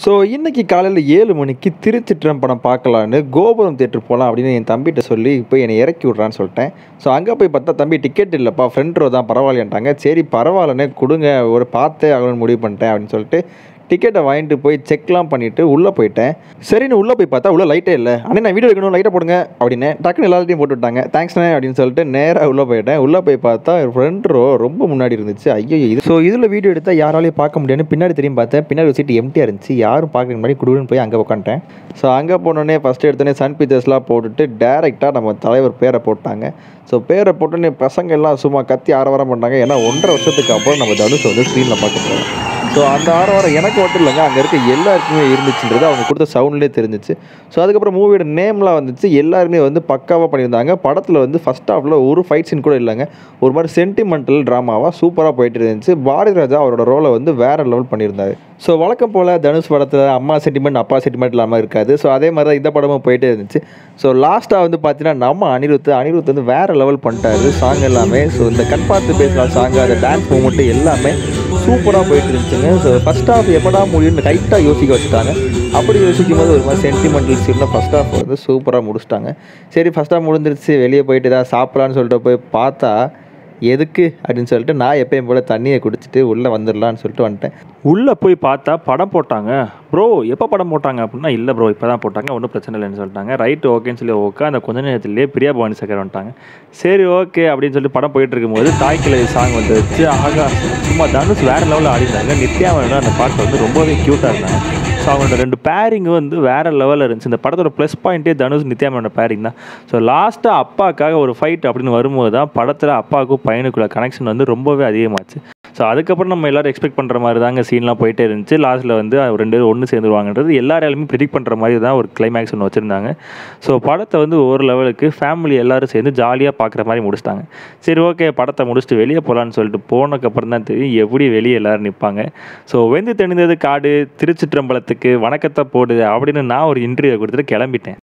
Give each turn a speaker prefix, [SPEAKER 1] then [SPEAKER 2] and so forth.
[SPEAKER 1] so இன்னைக்கு காலையில் ஏழு மணிக்கு திருச்சிற்றம் படம் பார்க்கலான்னு கோபுரம் தேட்டர் போகலாம் அப்படின்னு என் தம்பிகிட்ட சொல்லி போய் என்னை இறக்கி விட்றான்னு சொல்லிட்டேன் ஸோ அங்கே போய் பார்த்தா தம்பி டிக்கெட் இல்லைப்பா ஃப்ரண்ட் ரோ தான் பரவாயில்லைன்ட்டாங்க சரி பரவாயில்லண்ணே கொடுங்க ஒரு பார்த்தே ஆகணும்னு முடிவு பண்ணிட்டேன் அப்படின்னு சொல்லிட்டு டிக்கெட்டை வாங்கிட்டு போய் செக்லாம் பண்ணிவிட்டு உள்ளே போயிட்டேன் சரின்னு உள்ளே போய் பார்த்தா உள்ளே லைட்டே இல்லை அண்ணே நான் வீடியோ எடுக்கணும் லைட்டை போடுங்க அப்படின்னு டக்குன்னு எல்லாத்தையும் போட்டு விட்டாங்க தேங்க்ஸ்ண்ணே அப்படின்னு சொல்லிட்டு நேராக உள்ளே போயிட்டேன் உள்ளே போய் பார்த்தா ஃப்ரண்ட் ரோ ரொம்ப முன்னாடி இருந்துச்சு ஐயோ இது ஸோ இதில் வீடியோ எடுத்தால் யாராலையும் பார்க்க முடியாதுன்னு பின்னாடி திரும்பி பார்த்தேன் பின்னாடி ஒரு சீட் எம்டியாக இருந்துச்சு யாரும் பார்க்க முன்னாடி குடுன்னு போய் அங்கே உட்காந்துட்டேன் ஸோ அங்கே போனோடனே ஃபஸ்ட்டு எடுத்தோடனே சன் பிக்சர்ஸ்லாம் போட்டுட்டு டேரெக்டாக நம்ம தலைவர் பேரை போட்டாங்க ஸோ பேரை போட்டோன்னே பசங்க எல்லாம் சும்மா கத்தி ஆரவாரம் பண்ணாங்க ஏன்னா ஒன்றரை வருஷத்துக்கு அப்புறம் நம்ம தனுஷ் வந்து ஸ்க்ரீனில் பார்க்க போகிறோம் ஸோ அந்த ஆரவாரம் எனக்கு மட்டும் இல்லைங்க அங்கே இருக்க எல்லாருக்குமே இருந்துச்சுன்றது அவங்க கொடுத்த சவுண்ட்லேயே தெரிஞ்சிச்சு ஸோ அதுக்கப்புறம் மூவியோட நேம்லாம் வந்துச்சு எல்லாருமே வந்து பக்காவாக பண்ணியிருந்தாங்க படத்தில் வந்து ஃபஸ்ட் ஹாஃபில் ஒரு ஃபைட் சீன் கூட இல்லைங்க ஒரு மாதிரி சென்டிமெண்டல் ட்ராமாவாக சூப்பராக போயிட்டு இருந்துச்சு பாரதி ராஜா அவரோட ரோலை வந்து வேறு லெவல் பண்ணியிருந்தாரு ஸோ வழக்கம் போல் தனுஷ் படத்தில் அம்மா சென்டிமெண்ட் அப்பா சென்டிமெண்ட் இல்லாமல் இருக்காது ஸோ அதே மாதிரி தான் இந்த படமும் போயிட்டே இருந்துச்சு ஸோ லாஸ்ட்டாக வந்து பார்த்தீங்கன்னா நம்ம அனிருத் அனிருத் வந்து வேறு லெவல் பண்ணிட்டாரு சாங் எல்லாமே ஸோ இந்த கண் பார்த்து பேசலாம் சாங் அந்த டான்ஸ் மூமெண்ட்டு எல்லாமே சூப்பராக போயிட்டு இருந்துச்சுங்க ஸோ ஃபஸ்ட் ஹாஃப் எப்படா முடியும்னு டைட்டாக யோசிக்க வச்சுட்டாங்க அப்படி யோசிக்கும் போது ஒரு மாதிரி சென்டிமெண்டல் சீனில் ஃபஸ்ட் ஹாஃப் வந்து சூப்பராக முடிச்சிட்டாங்க சரி ஃபஸ்ட் ஹாஃப் முடிஞ்சிருச்சு வெளியே போயிட்டு ஏதாவது சாப்பிட்லான்னு சொல்லிட்டு போய் பார்த்தா எதுக்கு அப்படின்னு சொல்லிட்டு நான் எப்பயும் போல் தண்ணியை குடிச்சிட்டு உள்ளே வந்துடலான்னு சொல்லிட்டு வந்துட்டேன்
[SPEAKER 2] உள்ளே போய் பார்த்தா படம் போட்டாங்க ப்ரோ எப்போ படம் போட்டாங்க அப்படின்னா இல்லை ப்ரோ இப்போ தான் போட்டாங்க ஒன்றும் பிரச்சனை இல்லைன்னு சொல்லிட்டாங்க ரைட்டு ஓகேன்னு சொல்லி ஓகே அந்த கொஞ்ச நேரத்துலேயே பிரியா பவானி சக்கர் வந்துட்டாங்க சரி ஓகே அப்படின்னு சொல்லி படம் போயிட்டு இருக்கும்போது தாய்க்கிளை சாங் வந்துருச்சு ஆகா சும்மா தனுஷ் வேறு லெவலில் ஆடிருந்தாங்க நித்யா மேனன் அந்த பாட்டு வந்து ரொம்பவே க்யூட்டாக இருந்தாங்க ஸோ அவங்களோட ரெண்டு பேரிங் வந்து வேறு லெவலில் இருந்துச்சு இந்த படத்தோட ப்ளஸ் பாயிண்ட்டே தனுஷ் நித்யா மேனோட பேரிங் தான் ஸோ லாஸ்ட்டாக அப்பாக்காக ஒரு ஃபைட் அப்படின்னு வரும்போது தான் படத்தில் அப்பாவுக்கும் பையனுக்குள்ள கனெக்ஷன் வந்து ரொம்பவே அதிகமாச்சு ஸோ அதுக்கப்புறம் நம்ம எல்லாரும் எக்ஸ்பெக்ட் பண்ணுற மாதிரி தாங்க சீன்லாம் போயிட்டே இருந்துச்சு லாஸ்ட்டில் வந்து அவர் ரெண்டு பேரும் ஒன்று சேர்ந்துருவாங்கன்றது எல்லாராலுமே ப்ரிடிக் பண்ணுற மாதிரி தான் ஒரு கிளைமேக்ஸ் ஒன்று வச்சுருந்தாங்க ஸோ படத்தை வந்து ஒரு லெவலுக்கு ஃபேமிலி எல்லாரும் சேர்ந்து ஜாலியாக பார்க்குற மாதிரி முடிச்சிட்டாங்க சரி ஓகே படத்தை முடிச்சுட்டு வெளியே போகலான்னு சொல்லிட்டு போனதுக்கப்புறம் தான் தெரியும் எப்படி வெளியே எல்லாரும் நிற்பாங்க ஸோ வெந்து தெளிந்தது காடு திருச்சிற்றம்பலத்துக்கு வணக்கத்தை போடு அப்படின்னு நான் ஒரு இன்டர்வியூ கொடுத்துட்டு கிளம்பிட்டேன்